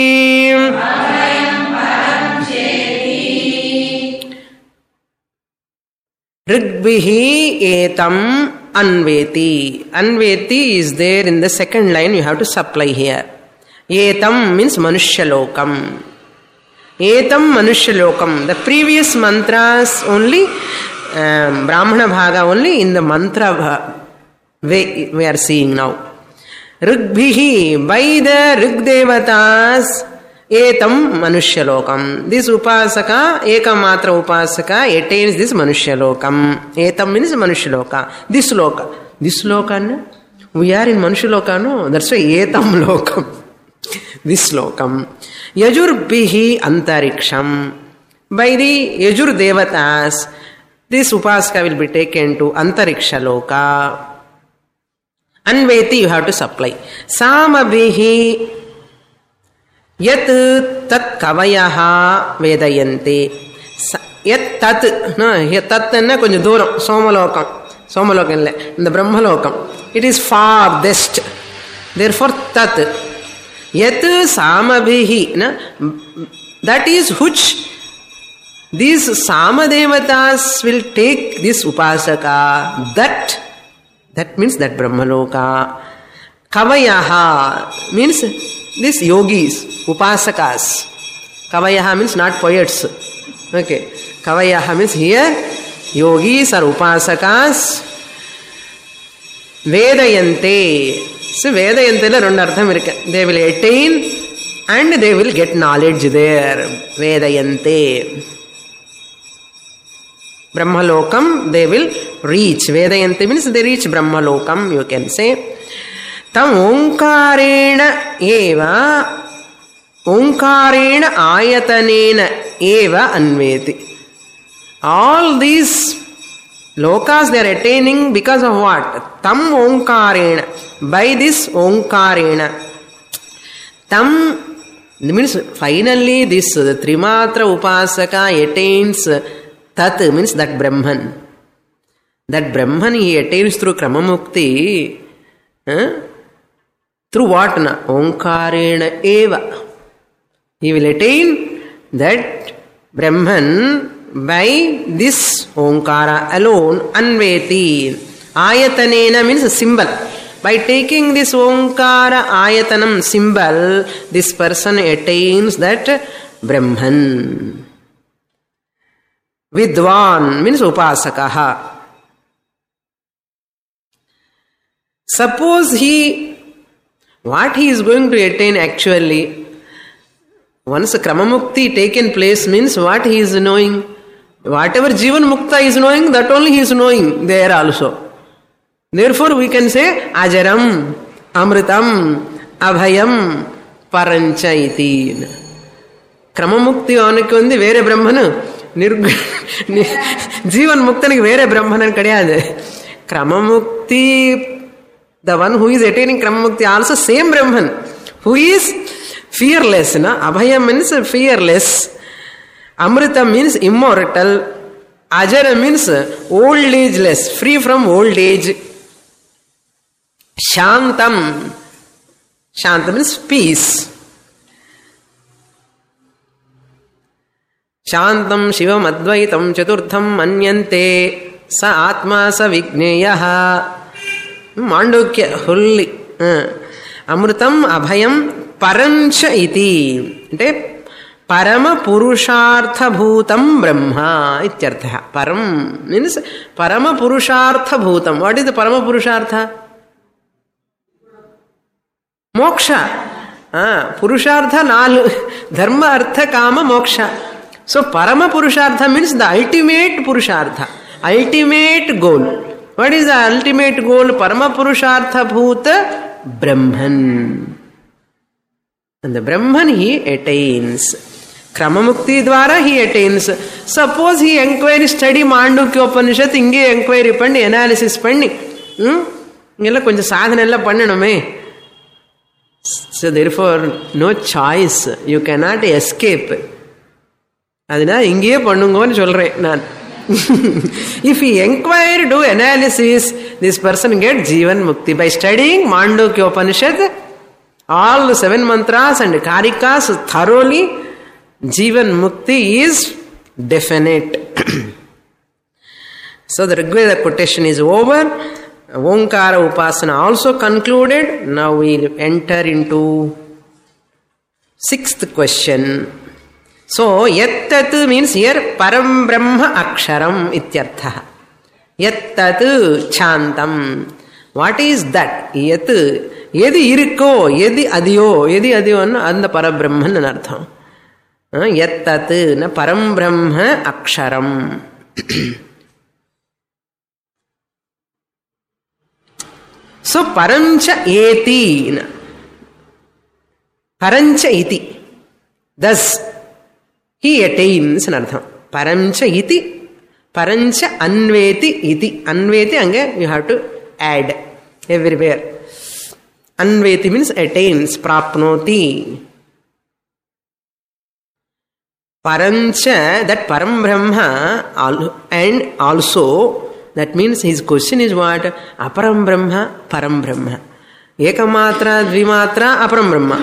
ऋग्भिः एतम् अन्वेति अन्वेति is there in the second line you have to supply here एतम means manushya etam manushya the previous mantras only um, brahmana bhaga only in the mantra bha- way we are seeing now ऋग्भिः by the ऋग् devatas एतम मनुष्य लोकम this उपासका एकमात्र उपासका attains this मनुष्य लोकम एतम means मनुष्य लोका this loka this loka no? we are in मनुष्य लोका no that's why एतम लोकम this lokam yajurbihi antariksham by the yajur devatas this upasaka will be taken to antariksha loka anveti you have to supply samabhihi यत् तत् कवयः வேதயந்தே எத் தத் தத்துன்னா கொஞ்சம் தூரம் சோமலோகம் சோமலோகம் இல்லை இந்த பிரம்மலோகம் it is for best therefore தத் यत् सामभिः न that is which these samadevatas will take this upasaka that that means that brahmaloka kavayaha means this yogis upasakas kavayaha means not poets okay kavayaha means here yogis or upasakas வேதயந்தே so வேதயந்தில் ரெண்டு அர்த்தம் இருக்கு they will attain and they will get knowledge there வேதயந்தே பிரம்மலோகம் they will reach வேதயந்தி means they reach பிரம்மலோகம் you can say தம் ஓங்காரேண ஏவ ஓங்காரேண ஆயத்தனேன ஏவ அன்வேதி all these lokas they are attaining because of what tam omkarena by this omkarena tam means finally this the trimatra upasaka attains tat means that brahman that brahman he attains through kramamukti huh? through what na omkarena eva he will attain that brahman by this omkara alone anveti ayatanena means a symbol by taking this omkara ayatanam symbol this person attains that brahman vidwan means upasakaha suppose he what he is going to attain actually once kramamukti taken place means what he is knowing whatever jivan mukta is knowing that only he is knowing there also therefore we can say ajaram amritam abhayam parancha iti கிரமமுக்தி அவனுக்கு வந்து வேற பிரம்மனு நிர்கு ஜீவன் முக்தனுக்கு வேற பிரம்மனன் கிடையாது கிரமமுக்தி the one who is attaining கிரமமுக்தி also same பிரம்மன் ஹூ இஸ் ஃபியர்லெஸ் அபயம் மீன்ஸ் ஃபியர்லெஸ் அமிர்தம் மீன்ஸ் இம்மார்டல் அஜர means old age less free from old age சாந்தம் சாந்தம் மீன்ஸ் பீஸ் शान्तं शिवमद्वैतं चतुर्थं मन्यन्ते स आत्मा स विज्ञेयः माण्डूक्य हुल्लि అమృతం అభయం పరంచ ఇది అంటే పరమ పురుషార్థభూతం బ్రహ్మ ఇత్యర్థ పరం మీన్స్ పరమ పురుషార్థభూతం వాట్ ఇస్ ద పరమ పురుషార్థ మోక్ష పురుషార్థ నాలుగు ధర్మ అర్థ కామ మోక్ష సో పరమ పురుషార్థ మీన్స్ ద అల్టిమేట్ పురుషార్థ ultimate goal what is the ultimate goal పరమ పురుషార్థభూత బ్రహ్మన్ அந்த பிரம்மன் ஹி அட்டைன்ஸ் ಕ್ರಮಮುಕ್ತಿ ద్వారా he attains suppose he enquiry study Mandukya Upanishad இங்கே என்கொயரி பண்ணி அனாலிசிஸ் பண்ணி ம் இங்கெல்லாம் கொஞ்சம் சாதனை எல்லாம் பண்ணணுமே so therefore no choice you cannot escape அதனால் இங்கேயே பண்ணுங்கன்னு சொல்கிறேன் நான் if you enquire do analysis this person get ஜீவன் முக்தி by studying Mandukya Upanishad all the seven mantras and karikas thoroughly jivan mukti is definite so the rigveda quotation is over omkara upasana also concluded now we'll enter into sixth question so yattat means here param brahma aksharam ityartha yattat chantam what is that yat எது இருக்கோ எது அதியோ எது அதியோன்னு அந்த பரபிரம்மன் அர்த்தம் எத்தத்து பரம்பிரம்ம அக்ஷரம் so பரஞ்ச ஏதி பரஞ்ச இதி தஸ் he attains அர்த்தம் பரஞ்ச இதி பரஞ்ச அன்வேதி இதி அன்வேதி அங்கே you have to add everywhere अन्वेति मीन्स अटेन्स प्राप्नोति परंच that param brahma and also that means his question is what aparam brahma param brahma ಏಕಮಾತ್ರ ದ್ವಿಮಾತ್ರ ಅಪರಂ ಬ್ರಹ್ಮ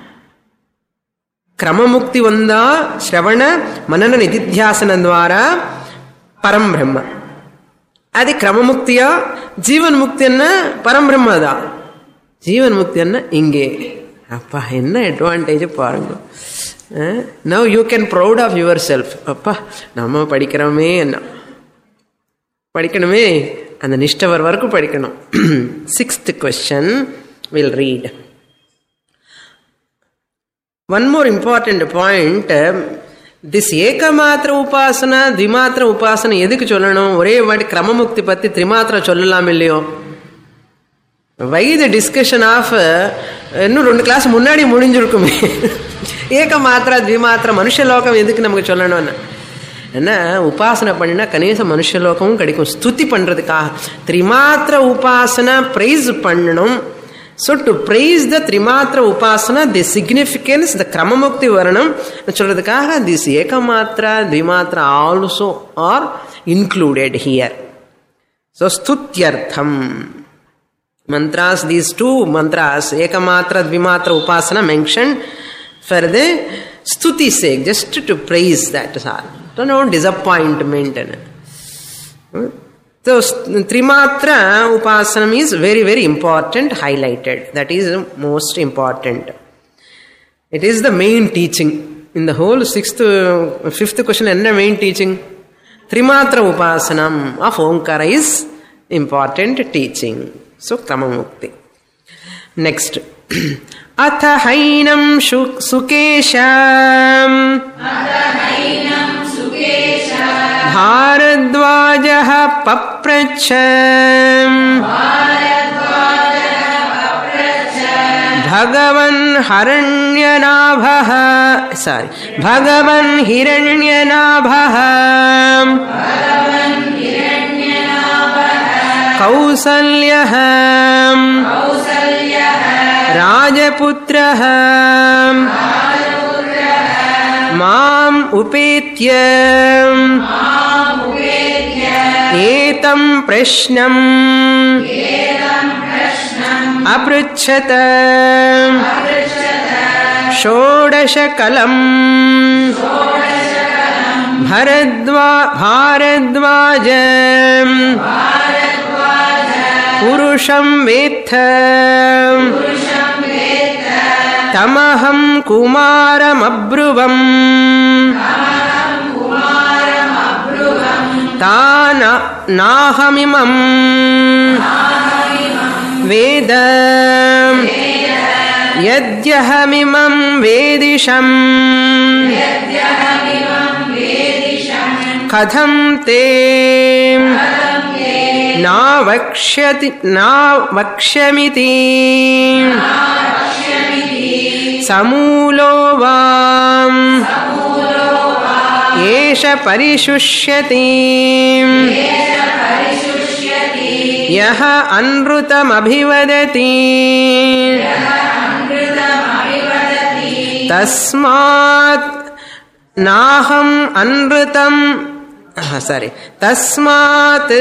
ಕ್ರಮಮುಕ್ತಿ ಒಂದ ಶ್ರವಣ ಮನನ ನಿಧಿಧ್ಯಾಸನ ದ್ವಾರ ಪರಂ ಬ್ರಹ್ಮ ಅದೇ ಕ್ರಮಮುಕ್ತಿಯ ಜೀವನ್ ಮುಕ್ತಿಯನ್ನ ಪರಂ ಬ್ರಹ್ಮದ ஜீவன் முக்தின்னா இங்கே அப்பா என்ன அட்வான்டேஜ் பாருங்க now you can proud of yourself அப்பா நம்ம படிக்கிறோமே என்ன படிக்கணுமே அந்த நிஷ்டவர் வரைக்கும் படிக்கணும் sixth question will read one more important point this ஏகமாத்திர உபாசனா திமாத்திர உபாசனை எதுக்கு சொல்லணும் ஒரே வாட்டி கிரமமுக்தி பற்றி திரிமாத்திரம் சொல்லலாம் இல்லையோ வை த டிஸ்கஷன் ஆஃப் இன்னும் ரெண்டு கிளாஸ் முன்னாடி முடிஞ்சிருக்குமே ஏக மாத்திரா த்விமாத்திரா மனுஷலோகம் எதுக்கு நமக்கு சொல்லணும்னு என்ன உபாசனை பண்ணினா கணேச மனுஷலோகமும் கிடைக்கும் ஸ்துதி பண்ணுறதுக்காக திரிமாத்திர உபாசனை ப்ரைஸ் பண்ணணும் ஸோ டு ப்ரைஸ் த திரிமாத்திர உபாசனா தி சிக்னிஃபிகன்ஸ் த கிரமமுக்தி வரணும் சொல்றதுக்காக திஸ் ஏகமாத்திரா த்விமாத்திரா also are included here so ஸ்துத்தியர்த்தம் mantras these two mantras ekamatra dvimatra upasana mentioned for the stuti sake just to praise that all so no disappointment so trimatra upasanam is very very important highlighted that is most important it is the main teaching in the whole sixth fifth question என்ன main teaching Trimatra Upasanam of Omkara is important teaching. So, Kramamukti. Next. अथ हैनं शु सुकेशाम् भारद्वाजः पप्रच्छ भगवन् हरण्यनाभः सारी भगवन् हिरण्यनाभः कौसल्यः राजपुत्रः माम् उपेत्य एतं प्रश्नम् अपृच्छत षोडशकलम् भरद्वा भारद्वाज पुरुषं वेत्थ तमहं कुमारमब्रुवम् तान नाहमिमम् वेद यद्यहमिमं वेदिशम् कथं ते नावक्ष्यति नावक्ष्यमिति समूलो वाम् एष परिशुष्यति यः अनृतमभिवदति तस्मात् नाहम् अनृतम् सारी तस्मात्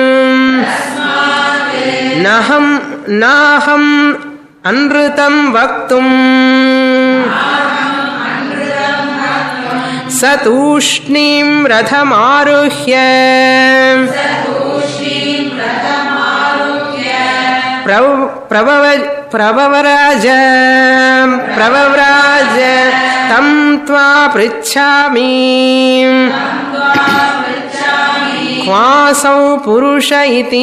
नहं नाहम् अनृतं वक्तुम् स तूष्णीं रथमारुह्य प्रभव प्रभवराज प्रभवराज तं त्वा पृच्छामि क्वासौ पुरुष इति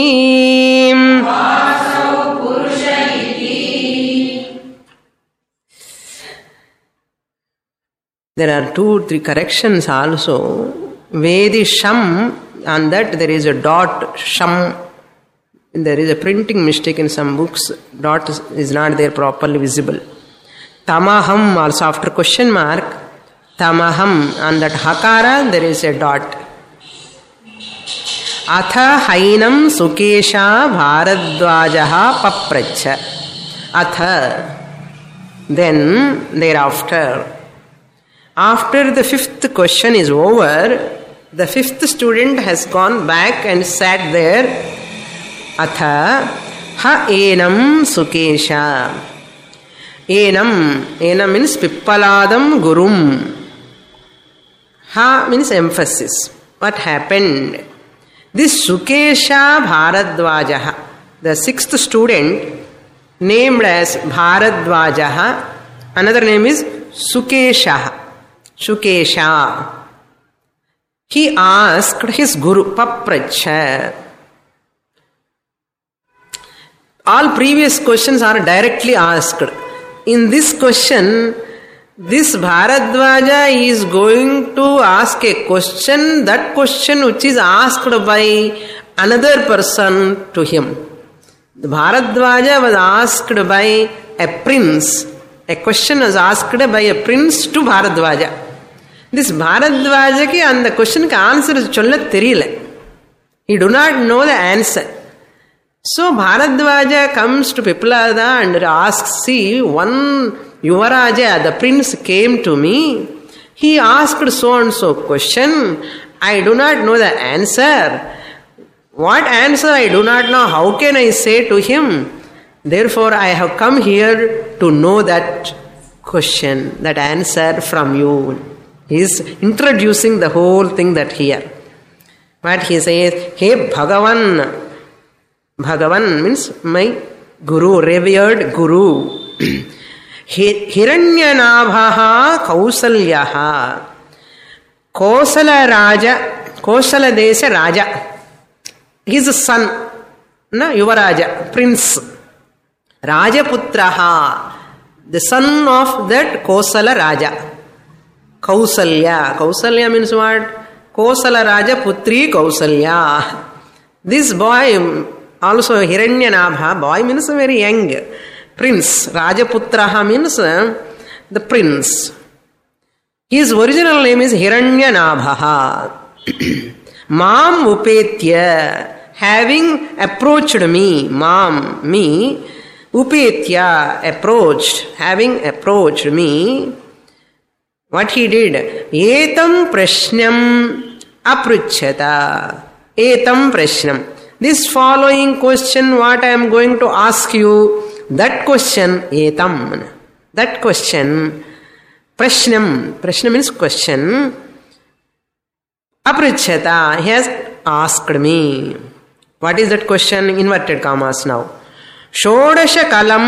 There are two, three corrections also. Vedisham, on that there is a dot, sham. There is a printing mistake in some books. Dot is not there properly visible. Tamaham, also after question mark. Tamaham, on that hakara there is a dot. अथ हैनं सुकेशा भारद्वाजः पप्रच्छ अथ then thereafter after the fifth question is over the fifth student has gone back and sat there atha ha enam sukesha enam enam means pippaladam gurum ha means emphasis what happened this sukesha bharadwajaha the sixth student named as bharadwajaha another name is sukesha Shukesha. He asked his guru, Papracha. All previous questions are directly asked. In this question, this Bharadwaja is going to ask a question, that question which is asked by another person to him. The Bharadwaja was asked by a prince. A question was asked by a prince to Bharadwaja. This Bharadwaja ki அந்த கொஸ்டினுக்கு answer சொல்ல தெரியல he do not know the answer so bharadwaja comes to piplada and asks see one yuvaraja the prince came to me he asked so and so question i do not know the answer what answer i do not know how can i say to him therefore i have come here to know that question that answer from you he is introducing the whole thing that here but he says hey bhagavan bhagavan means my guru revered guru हिरण्यनाभः कौसल्यः कोसलराज கோசல தேச ராஜா his son யுவராஜ prince ராஜபுத்திரஹா the son of that Kosala ராஜா Kausalya Kausalya means what Kosala ராஜ புத்ரி Kausalya this boy also Hiranyanabha boy means very young prince rajaputraha means uh, the prince his original name is hiranyanabha mam upetya having approached me mam me upetya approached having approached me what he did etam prashnam apruchata etam prashnam this following question what i am going to ask you that question etam that question prashnam prashnam means question aprachata he has asked me what is that question inverted commas now षोडश kalam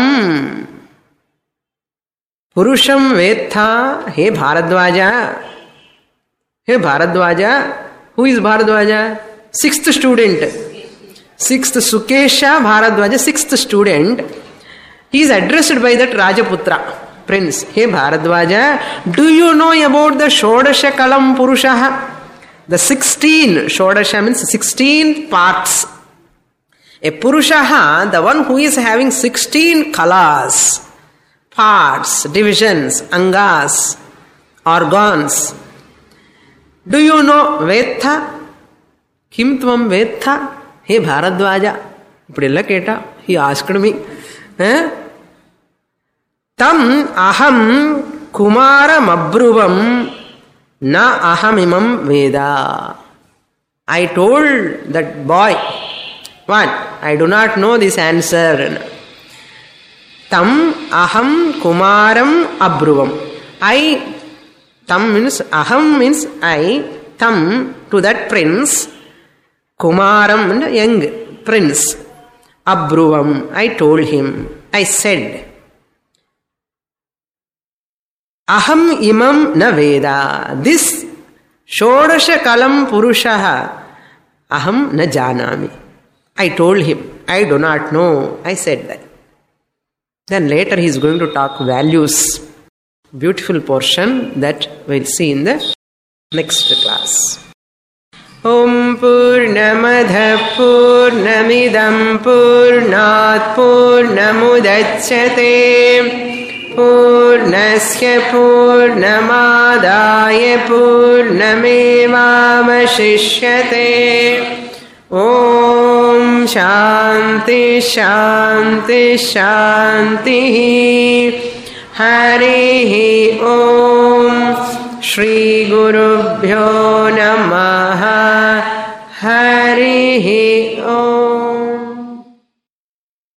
पुरुषम वेत्था हे भारद्वाजा हे Bharadvaja who is Bharadvaja sixth student sixth Sukesha Bharadvaja sixth student he is addressed by that Rajaputra, prince. Hey Bharadwaja, do you know about the Shodasha Kalam Purushaha? The 16, Shodasha means 16 parts. A Purushaha, the one who is having 16 kalas, parts, divisions, angas, organs. Do you know Vetha? Kim Tvam Vetha? Hey Bharadwaja. இப்படியெல்லாம் கேட்டா he asked me தம் அகம் குமாரமப்ருவம் ந அகமிமம் வேதா I told that boy what I do not know this answer தம் அகம் குமாரம் அப்ருவம் ஐ தம் மீன்ஸ் அகம் மீன்ஸ் ஐ தம் டு தட் பிரின்ஸ் குமாரம் young prince Abruvam. I told him, I said, Aham imam na veda. This Shodasha kalam purushaha aham na janami. I told him, I do not know. I said that. Then later he is going to talk values. Beautiful portion that we'll see in the next class. ॐ पूर्णमधः पूर्णमिदं पूर्णात् पूर्णमुदच्छते पूर्णस्य पूर्णमादाय पूर्णमेवावशिष्यते ॐ शान्ति शान्ति शान्तिः हरिः ॐ श्रीगुरुभ्यो नमः हरिः ॐ